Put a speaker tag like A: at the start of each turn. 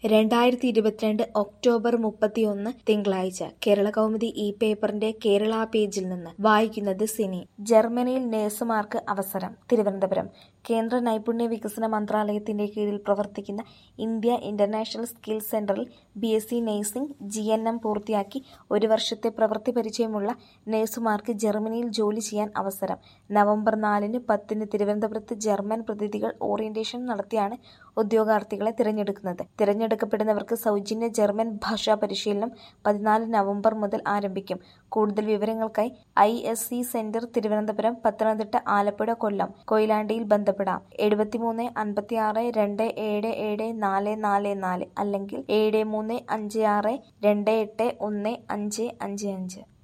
A: രണ്ടായിരത്തി ഇരുപത്തിരണ്ട് ഒക്ടോബർ മുപ്പത്തിയൊന്ന് തിങ്കളാഴ്ച കേരളകൗമുദി ഈ പേപ്പറിന്റെ കേരള പേജിൽ നിന്ന് വായിക്കുന്നത് സിനി ജർമ്മനിയിൽ നഴ്സുമാർക്ക് അവസരം തിരുവനന്തപുരം കേന്ദ്ര നൈപുണ്യ വികസന മന്ത്രാലയത്തിന്റെ കീഴിൽ പ്രവർത്തിക്കുന്ന India international skill centre B S C nursing G N M പൂർത്തിയാക്കി ഒരു വർഷത്തെ പ്രവൃത്തി പരിചയമുള്ള നഴ്സുമാർക്ക് ജർമ്മനിയിൽ ജോലി ചെയ്യാൻ അവസരം നവംബർ നാലിന് പത്തിന് തിരുവനന്തപുരത്ത് ജർമ്മൻ പ്രതിനിധികൾ ഓറിയന്റേഷൻ നടത്തിയാണ് ഉദ്യോഗാർത്ഥികളെ തിരഞ്ഞെടുക്കുന്നത് തിരഞ്ഞെടുക്കപ്പെടുന്നവർക്ക് സൗജന്യ ജർമ്മൻ ഭാഷാ പരിശീലനം പതിനാല് നവംബർ മുതൽ ആരംഭിക്കും കൂടുതൽ വിവരങ്ങൾക്കായി I S C centre Thiruvananthapuram Pathanamthitta Alappuzha Kollam കൊയിലാണ്ടിയിൽ ബന്ധപ്പെടാം എഴുപത്തിമൂന്ന് അൻപത്തിയാറ് രണ്ട് ഏഴ് ഏഴ് നാല് നാല് നാല് അല്ലെങ്കിൽ ഏഴ് മൂന്ന് അഞ്ച് ആറ് രണ്ട് എട്ട് ഒന്ന് അഞ്ച് അഞ്ച് അഞ്ച്